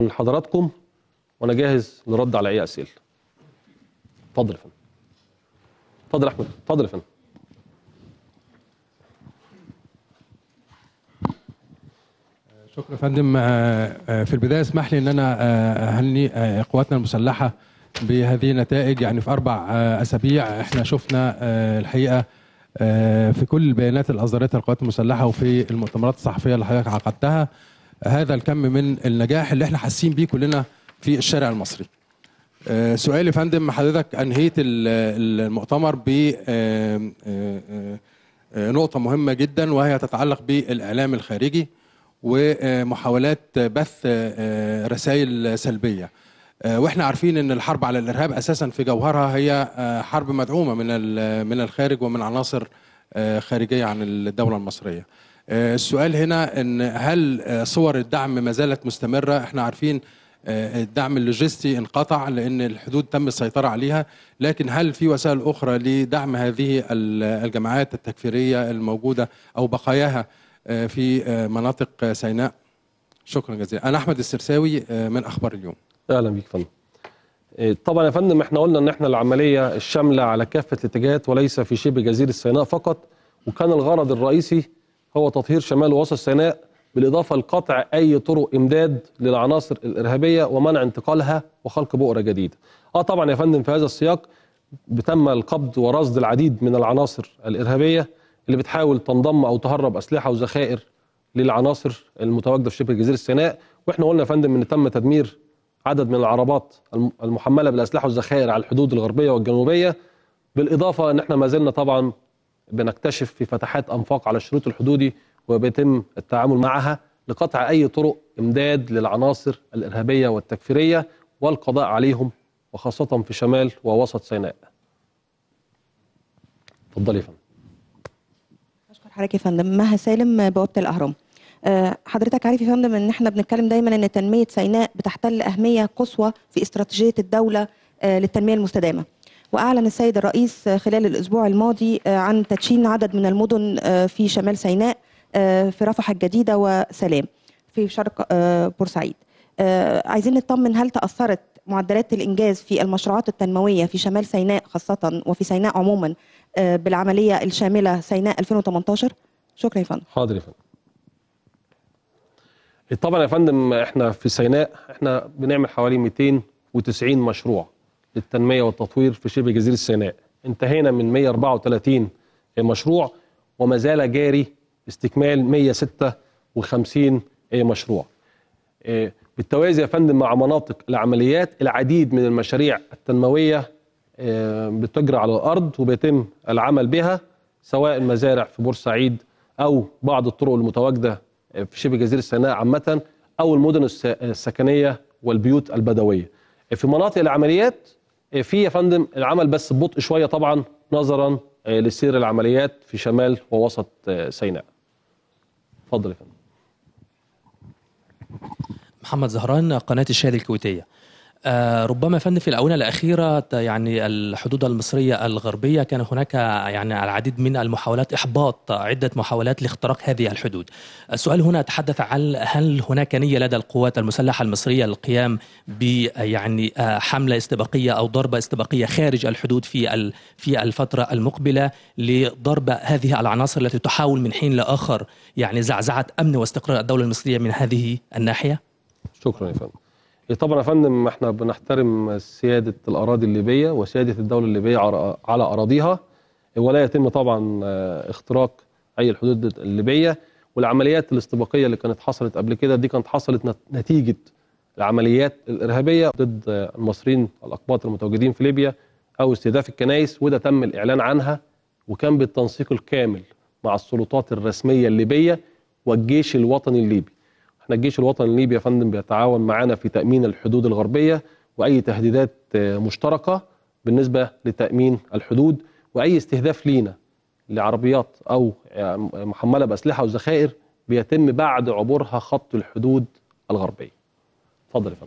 من حضراتكم وانا جاهز لرد على اي اسئله اتفضل يا فندم اتفضل يا احمد اتفضل يا فندم شكرا يا فندم آه، آه، في البدايه اسمح لي ان انا آه، اهني آه، قواتنا المسلحه بهذه النتائج يعني في اربع آه، اسابيع احنا شفنا آه، الحقيقه آه، في كل البيانات اللي اصدرتها القوات المسلحه وفي المؤتمرات الصحفيه اللي حضرتك عقدتها هذا الكم من النجاح اللي احنا حاسين بيه كلنا في الشارع المصري. آه، سؤالي يا فندم حضرتك انهيت ال- المؤتمر ب آه، آه، آه، نقطه مهمه جدا وهي تتعلق بالاعلام الخارجي ومحاولات بث آه، رسائل سلبيه آه، واحنا عارفين ان الحرب على الارهاب اساسا في جوهرها هي آه، حرب مدعومه من ال- من الخارج ومن عناصر آه، خارجيه عن الدوله المصريه. آه، السؤال هنا ان هل آه، صور الدعم ما زالت مستمره؟ احنا عارفين آه، الدعم اللوجستي انقطع لان الحدود تم السيطره عليها، لكن هل في وسائل اخرى لدعم هذه ال- الجماعات التكفيريه الموجوده او بقاياها آه، في آه، مناطق آه، سيناء؟ شكرا جزيلا. انا احمد السرساوي آه، من اخبار اليوم. اهلا بيك يا فندم إيه، طبعا يا فندم احنا قلنا ان احنا العمليه الشامله على كافه الاتجاهات وليس في شبه جزيره سيناء فقط وكان الغرض الرئيسي هو تطهير شمال ووسط سيناء بالاضافه لقطع اي طرق امداد للعناصر الارهابيه ومنع انتقالها وخلق بؤره جديده. اه طبعا يا فندم في هذا السياق بتم القبض ورصد العديد من العناصر الارهابيه اللي بتحاول تنضم او تهرب اسلحه وذخائر للعناصر المتواجده في شبه جزيره سيناء واحنا قلنا يا فندم ان تم تدمير عدد من العربات الم- المحمله بالاسلحه والذخائر على الحدود الغربيه والجنوبيه بالاضافه ان احنا ما زلنا طبعا بنكتشف في فتحات انفاق على الشروط الحدودي وبيتم التعامل معها لقطع اي طرق امداد للعناصر الارهابيه والتكفيريه والقضاء عليهم وخاصه في شمال ووسط سيناء. اتفضلي يا فندم. اشكر حضرتك يا فندم مها سالم بوابه الاهرام آه، حضرتك عارف يا فندم ان احنا بنتكلم دايما ان تنميه سيناء بتحتل اهميه قصوى في استراتيجيه الدوله آه، للتنميه المستدامه واعلن السيد الرئيس آه، خلال الاسبوع الماضي آه، عن تدشين عدد من المدن آه، في شمال سيناء آه، في رفح الجديده وسلام في شرق آه، بورسعيد آه، عايزين نطمن هل تاثرت معدلات الانجاز في المشروعات التنمويه في شمال سيناء خاصه وفي سيناء عموما آه، بالعمليه الشامله سيناء 2018 شكرا يا فندم حاضر يا فندم. طبعا يا فندم احنا في سيناء احنا بنعمل حوالي 290 مشروع للتنميه والتطوير في شبه جزيره سيناء. انتهينا من 134 مشروع وما زال جاري استكمال 156 مشروع. إيه، بالتوازي يا فندم مع مناطق العمليات العديد من المشاريع التنمويه آه، بتجرى على الارض وبيتم العمل بها سواء المزارع في بورسعيد او بعض الطرق المتواجده في شبه جزيره سيناء عامه او المدن الس- السكنيه والبيوت البدويه. في مناطق العمليات آه، في يا فندم العمل بس ببطء شويه طبعا نظرا آه، لسير العمليات في شمال ووسط آه، سيناء. اتفضل يا فندم. محمد زهران قناة الشاهد الكويتية آه، ربما فن في الآونة الأخيرة ت- يعني الحدود المصرية الغربية كان هناك يعني العديد من المحاولات إحباط عدة محاولات لاختراق هذه الحدود السؤال هنا أتحدث عن هل هناك نية لدى القوات المسلحة المصرية للقيام ب يعني آه، حملة استباقية أو ضربة استباقية خارج الحدود في ال- في الفترة المقبلة لضرب هذه العناصر التي تحاول من حين لآخر يعني زعزعة أمن واستقرار الدولة المصرية من هذه الناحية شكرا يا فندم. إيه طبعا يا فندم احنا بنحترم سياده الاراضي الليبيه وسياده الدوله الليبيه على على اراضيها ولا يتم طبعا آه، اختراق اي الحدود الليبيه والعمليات الاستباقيه اللي كانت حصلت قبل كده دي كانت حصلت نت- نتيجه العمليات الارهابيه ضد آه، المصريين الاقباط المتواجدين في ليبيا او استهداف الكنائس وده تم الاعلان عنها وكان بالتنسيق الكامل مع السلطات الرسميه الليبيه والجيش الوطني الليبي. احنا الجيش الوطني الليبي يا فندم بيتعاون معانا في تامين الحدود الغربيه واي تهديدات آه، مشتركه بالنسبه لتامين الحدود واي استهداف لينا لعربيات او آه، محمله باسلحه وذخائر بيتم بعد عبورها خط الحدود الغربيه. اتفضل يا فندم.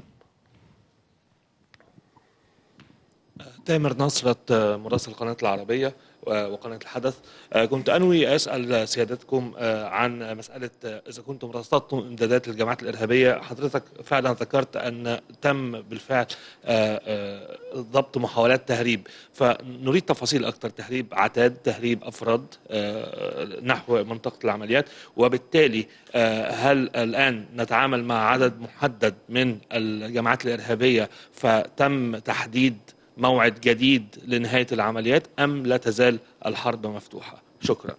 تامر نصرت مراسل قناة العربية آه، وقناة الحدث آه، كنت أنوي أسأل سيادتكم آه، عن مسألة آه، إذا كنتم رصدتم إمدادات للجماعات الإرهابية حضرتك فعلا ذكرت أن تم بالفعل آه، آه، ضبط محاولات تهريب فنريد تفاصيل أكثر تهريب عتاد تهريب أفراد آه، نحو منطقة العمليات وبالتالي آه، هل الآن نتعامل مع عدد محدد من الجماعات الإرهابية فتم تحديد موعد جديد لنهاية العمليات أم لا تزال الحرب مفتوحة شكرا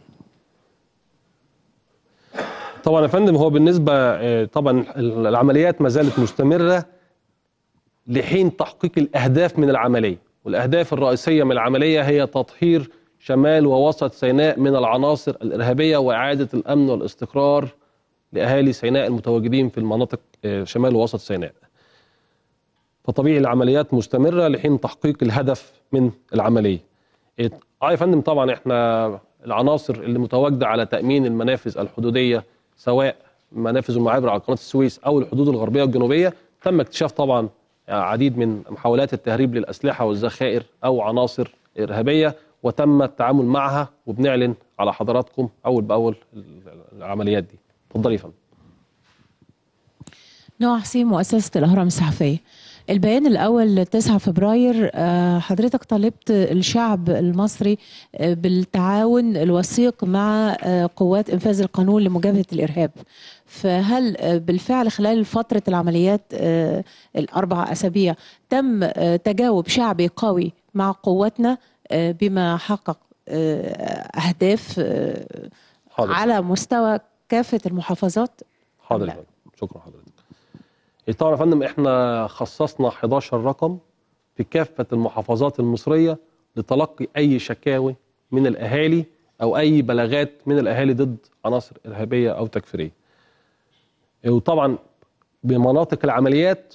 طبعا يا فندم هو بالنسبه آه، طبعا العمليات ما زالت مستمره لحين تحقيق الاهداف من العمليه والاهداف الرئيسيه من العمليه هي تطهير شمال ووسط سيناء من العناصر الارهابيه واعاده الامن والاستقرار لاهالي سيناء المتواجدين في المناطق آه، شمال ووسط سيناء. فطبيعي العمليات مستمره لحين تحقيق الهدف من العمليه. إيه، اه يا فندم طبعا احنا العناصر اللي متواجده على تامين المنافذ الحدوديه سواء منافذ المعابر على قناه السويس او الحدود الغربيه والجنوبيه تم اكتشاف طبعا عديد من محاولات التهريب للاسلحه والذخائر او عناصر ارهابيه وتم التعامل معها وبنعلن على حضراتكم اول باول العمليات دي. اتفضلي يا فندم. نوع حسين مؤسسة الأهرام الصحفية البيان الأول 9 فبراير آه، حضرتك طالبت الشعب المصري آه، بالتعاون الوثيق مع آه، قوات إنفاذ القانون لمجابهة الإرهاب فهل آه، بالفعل خلال فترة العمليات آه، الأربع أسابيع تم آه، تجاوب شعبي قوي مع قواتنا آه، بما حقق آه، أهداف آه، حاضر على مستوى كافة المحافظات حاضر لا. يا فندم شكرا حضرتك. إيه طبعا يا فندم احنا خصصنا 11 رقم في كافه المحافظات المصريه لتلقي اي شكاوي من الاهالي او اي بلاغات من الاهالي ضد عناصر ارهابيه او تكفيريه. إيه وطبعا بمناطق العمليات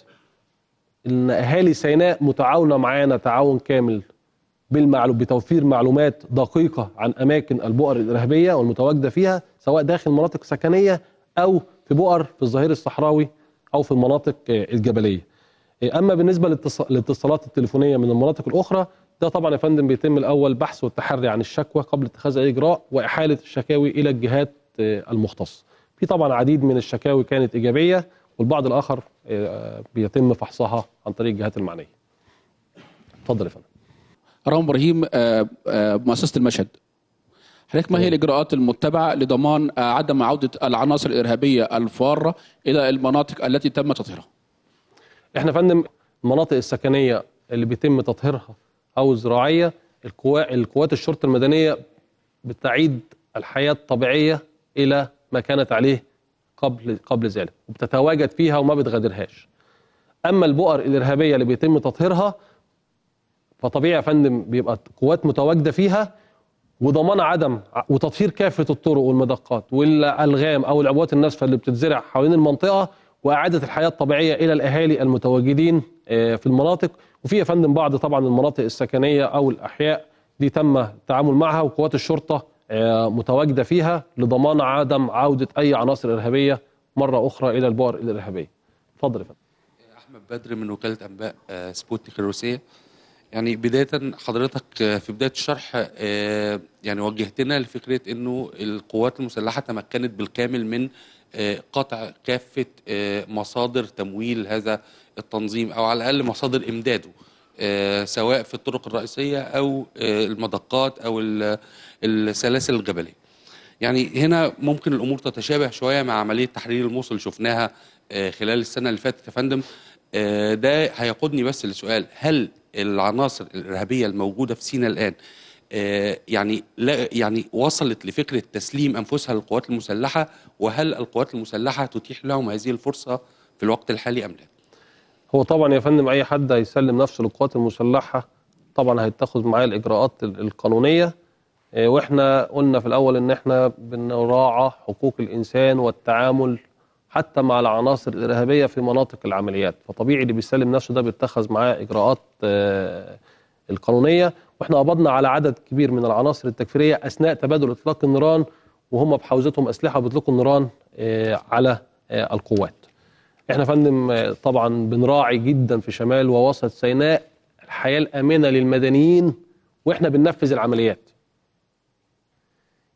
ان اهالي سيناء متعاونه معانا تعاون كامل بالمعلوم بتوفير معلومات دقيقه عن اماكن البؤر الارهابيه والمتواجده فيها سواء داخل مناطق سكنيه او في بؤر في الظهير الصحراوي او في المناطق آه، الجبليه. آه، اما بالنسبه للاتص- للاتصالات التليفونيه من المناطق الاخرى ده طبعا يا فندم بيتم الاول بحث والتحري عن الشكوى قبل اتخاذ اي اجراء واحاله الشكاوي الى الجهات آه، المختصه. في طبعا عديد من الشكاوي كانت ايجابيه والبعض الاخر آه، بيتم فحصها عن طريق الجهات المعنيه. اتفضل يا فندم. رام ابراهيم آه، آه، مؤسسه المشهد حضرتك ما هي الاجراءات المتبعه لضمان آه، عدم عوده العناصر الارهابيه الفاره الى المناطق التي تم تطهيرها احنا يا فندم المناطق السكنيه اللي بيتم تطهيرها او الزراعيه القوا- القوات الشرطه المدنيه بتعيد الحياه الطبيعيه الى ما كانت عليه قبل قبل ذلك وبتتواجد فيها وما بتغادرهاش اما البؤر الارهابيه اللي بيتم تطهيرها فطبيعي يا فندم بيبقى قوات متواجده فيها وضمان عدم وتطهير كافه الطرق والمدقات والالغام او العبوات الناسفه اللي بتتزرع حوالين المنطقه واعاده الحياه الطبيعيه الى الاهالي المتواجدين آه، في المناطق وفي يا فندم بعض طبعا المناطق السكنيه او الاحياء دي تم التعامل معها وقوات الشرطه آه، متواجده فيها لضمان عدم عوده اي عناصر ارهابيه مره اخرى الى البؤر الارهابيه. اتفضل يا فندم. احمد بدر من وكاله انباء آه، سبوتنيك الروسيه يعني بدايه حضرتك آه، في بدايه الشرح آه، يعني وجهتنا لفكره انه القوات المسلحه تمكنت بالكامل من آه، قطع كافه آه، مصادر تمويل هذا التنظيم او على الاقل مصادر امداده آه، سواء في الطرق الرئيسيه او آه، المدقات او ال- السلاسل الجبليه يعني هنا ممكن الامور تتشابه شويه مع عمليه تحرير الموصل شفناها آه، خلال السنه اللي فاتت يا فندم آه، ده هيقودني بس لسؤال هل العناصر الارهابيه الموجوده في سيناء الان آه، يعني لا يعني وصلت لفكره تسليم انفسها للقوات المسلحه وهل القوات المسلحه تتيح لهم هذه الفرصه في الوقت الحالي ام لا؟ هو طبعا يا فندم اي حد هيسلم نفسه للقوات المسلحه طبعا هيتخذ معاه الاجراءات ال- القانونيه آه، واحنا قلنا في الاول ان احنا بنراعى حقوق الانسان والتعامل حتى مع العناصر الارهابيه في مناطق العمليات فطبيعي اللي بيسلم نفسه ده بيتخذ معاه اجراءات آه، القانونيه واحنا قبضنا على عدد كبير من العناصر التكفيريه اثناء تبادل اطلاق النيران وهم بحوزتهم اسلحه بيطلقوا النيران آه، على آه، القوات احنا يا فندم آه، طبعا بنراعي جدا في شمال ووسط سيناء الحياه الامنه للمدنيين واحنا بننفذ العمليات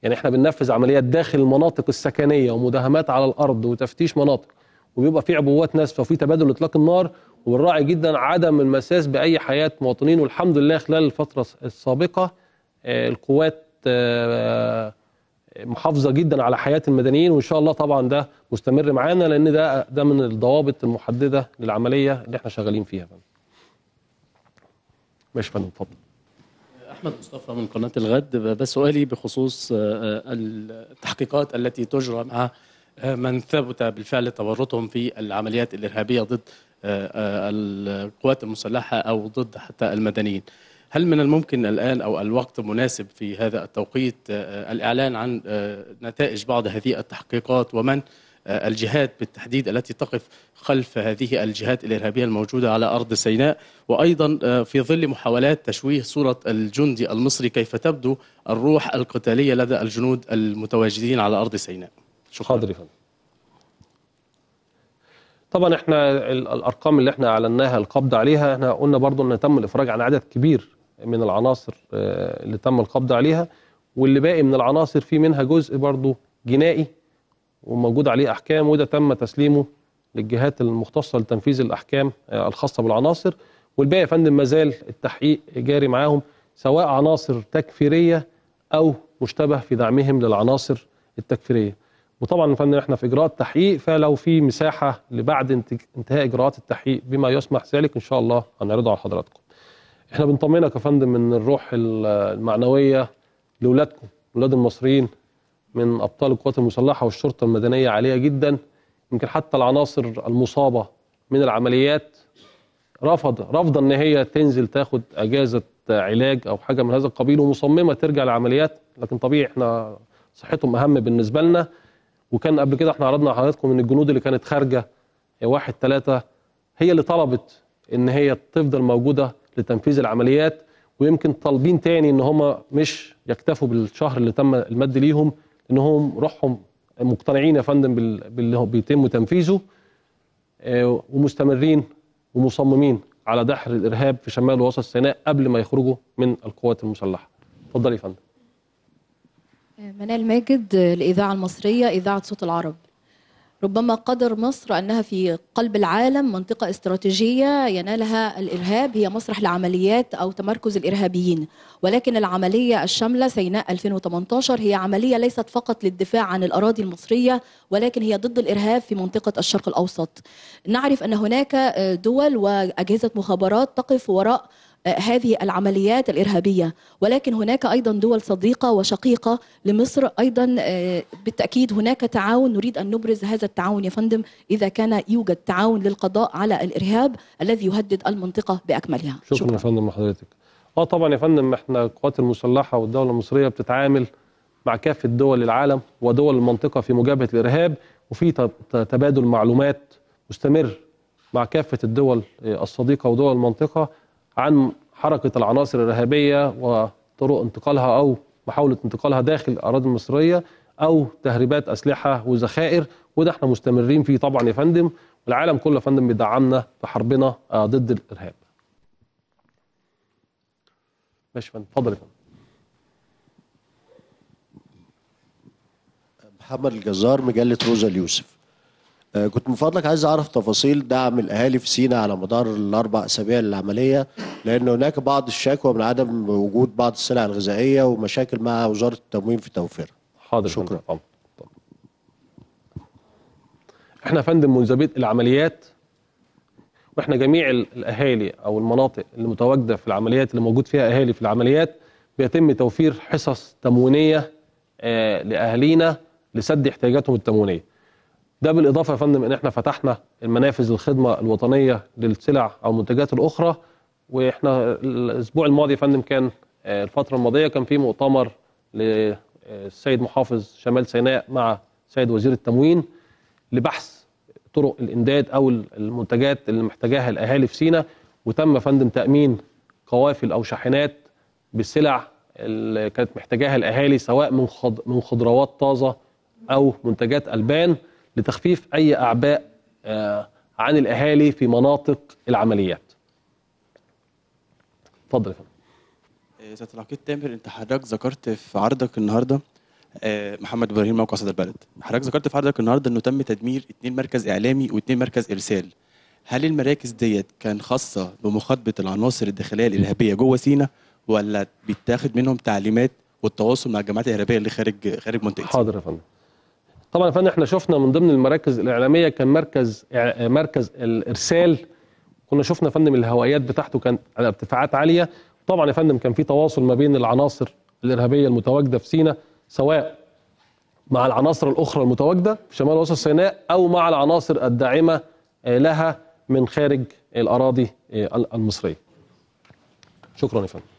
يعني احنا بننفذ عمليات داخل المناطق السكنيه ومداهمات على الارض وتفتيش مناطق وبيبقى في عبوات ناسفه وفي تبادل اطلاق النار وبنراعي جدا عدم المساس باي حياه مواطنين والحمد لله خلال الفتره السابقه آه، القوات آه، محافظه جدا على حياه المدنيين وان شاء الله طبعا ده مستمر معانا لان ده ده من الضوابط المحدده للعمليه اللي احنا شغالين فيها فندم. ماشي يا فندم اتفضل احمد مصطفى من قناه الغد بس سؤالي بخصوص آه، التحقيقات التي تجرى مع آه، من ثبت بالفعل تورطهم في العمليات الارهابيه ضد آه، آه، القوات المسلحه او ضد حتى المدنيين. هل من الممكن الان او الوقت مناسب في هذا التوقيت آه، الاعلان عن آه، نتائج بعض هذه التحقيقات ومن آه، الجهات بالتحديد التي تقف خلف هذه الجهات الارهابيه الموجوده على ارض سيناء وايضا آه، في ظل محاولات تشويه صوره الجندي المصري كيف تبدو الروح القتاليه لدى الجنود المتواجدين على ارض سيناء. شكرا. حاضر يا فندم طبعا احنا ال- الارقام اللي احنا اعلناها القبض عليها احنا قلنا برضو ان تم الافراج عن عدد كبير من العناصر آه، اللي تم القبض عليها واللي باقي من العناصر في منها جزء برضو جنائي وموجود عليه احكام وده تم تسليمه للجهات المختصه لتنفيذ الاحكام آه، الخاصه بالعناصر والباقي يا فندم ما زال التحقيق جاري معاهم سواء عناصر تكفيريه او مشتبه في دعمهم للعناصر التكفيريه وطبعا يا فندم احنا في اجراءات تحقيق فلو في مساحه لبعد انت- انتهاء اجراءات التحقيق بما يسمح ذلك ان شاء الله هنعرضه على حضراتكم. احنا بنطمنك يا فندم من الروح ال- المعنويه لاولادكم اولاد المصريين من ابطال القوات المسلحه والشرطه المدنيه عاليه جدا يمكن حتى العناصر المصابه من العمليات رفض رفض ان هي تنزل تاخد اجازه علاج او حاجه من هذا القبيل ومصممه ترجع للعمليات لكن طبيعي احنا صحتهم اهم بالنسبه لنا وكان قبل كده احنا عرضنا على حضراتكم ان الجنود اللي كانت خارجه واحد ثلاثة هي اللي طلبت ان هي تفضل موجوده لتنفيذ العمليات ويمكن طالبين تاني ان هم مش يكتفوا بالشهر اللي تم المد ليهم انهم روحهم مقتنعين يا فندم بال- باللي هو بيتم تنفيذه آه، ومستمرين ومصممين على دحر الارهاب في شمال ووسط سيناء قبل ما يخرجوا من القوات المسلحه. اتفضل يا فندم. منال ماجد الإذاعة المصرية إذاعة صوت العرب ربما قدر مصر أنها في قلب العالم منطقة استراتيجية ينالها الإرهاب هي مسرح لعمليات أو تمركز الإرهابيين ولكن العملية الشاملة سيناء 2018 هي عملية ليست فقط للدفاع عن الأراضي المصرية ولكن هي ضد الإرهاب في منطقة الشرق الأوسط نعرف أن هناك دول وأجهزة مخابرات تقف وراء هذه العمليات الإرهابية ولكن هناك أيضا دول صديقة وشقيقة لمصر أيضا آه، بالتأكيد هناك تعاون نريد أن نبرز هذا التعاون يا فندم إذا كان يوجد تعاون للقضاء على الإرهاب الذي يهدد المنطقة بأكملها شكرا, يا فندم لحضرتك. اه طبعا يا فندم احنا القوات المسلحه والدوله المصريه بتتعامل مع كافه دول العالم ودول المنطقه في مجابهه الارهاب وفي ت- ت- تبادل معلومات مستمر مع كافه الدول آه، الصديقه ودول المنطقه عن حركه العناصر الارهابيه وطرق انتقالها او محاوله انتقالها داخل الاراضي المصريه او تهريبات اسلحه وذخائر وده احنا مستمرين فيه طبعا يا فندم والعالم كله يا فندم بيدعمنا في حربنا آه، ضد الارهاب. ماشي يا فندم اتفضل يا فندم. محمد الجزار مجلة روزا اليوسف آه، كنت من فضلك عايز أعرف تفاصيل دعم الأهالي في سيناء على مدار الأربع أسابيع للعملية لأن هناك بعض الشكوى من عدم وجود بعض السلع الغذائية ومشاكل مع وزارة التموين في توفيرها حاضر شكرا طبعا احنا يا فندم منذ بدء العمليات واحنا جميع ال- الاهالي او المناطق اللي متواجده في العمليات اللي موجود فيها اهالي في العمليات بيتم توفير حصص تموينيه آه لاهالينا لسد احتياجاتهم التموينيه. ده بالاضافه يا فندم ان احنا فتحنا المنافذ الخدمه الوطنيه للسلع او المنتجات الاخرى واحنا الاسبوع الماضي يا فندم كان آه، الفتره الماضيه كان في مؤتمر للسيد محافظ شمال سيناء مع سيد وزير التموين لبحث طرق الامداد او المنتجات اللي محتاجاها الاهالي في سينا وتم يا فندم تامين قوافل او شاحنات بالسلع اللي كانت محتاجاها الاهالي سواء من خض... من خضروات طازه او منتجات البان لتخفيف اي اعباء آه، عن الاهالي في مناطق العمليات. اتفضل يا فندم. سيادة العقيد تامر انت حضرتك ذكرت في عرضك النهارده آه، محمد ابراهيم موقع صدى البلد حضرتك ذكرت في عرضك النهارده انه تم تدمير اتنين مركز اعلامي واتنين مركز ارسال هل المراكز ديت كان خاصه بمخاطبه العناصر الداخليه الارهابيه جوه سينا ولا بيتاخد منهم تعليمات والتواصل مع الجماعات الارهابيه اللي خارج خارج منطقه حاضر يا فندم طبعا يا فندم احنا شفنا من ضمن المراكز الاعلاميه كان مركز إع- مركز الارسال كنا شفنا يا فندم الهوائيات بتاعته كانت على ارتفاعات عاليه طبعا يا فندم كان في تواصل ما بين العناصر الارهابيه المتواجده في سينا سواء مع العناصر الاخرى المتواجده في شمال وسط سيناء او مع العناصر الداعمه آه، لها من خارج الاراضي آه، المصريه شكرا يا فندم